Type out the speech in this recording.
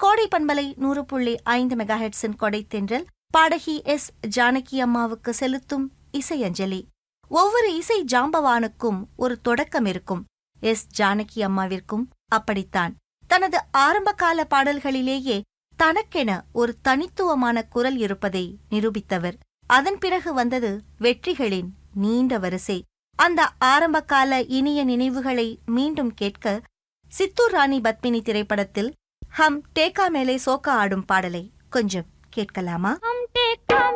கோடை பண்பலை நூறு புள்ளி ஐந்து மெகாஹெட்ஸின் கொடை தென்றல் பாடகி எஸ் ஜானகி அம்மாவுக்கு செலுத்தும் இசையஞ்சலி ஒவ்வொரு இசை ஜாம்பவானுக்கும் ஒரு தொடக்கம் இருக்கும் எஸ் ஜானகி அம்மாவிற்கும் அப்படித்தான் தனது ஆரம்பகால பாடல்களிலேயே தனக்கென ஒரு தனித்துவமான குரல் இருப்பதை நிரூபித்தவர் அதன் பிறகு வந்தது வெற்றிகளின் நீண்ட வரிசை அந்த ஆரம்பகால இனிய நினைவுகளை மீண்டும் கேட்க சித்தூர் ராணி பத்மினி திரைப்படத்தில் ஹம் டேக்கா மேலே சோக்கா ஆடும் பாடலை கொஞ்சம் கேட்கலாமா हम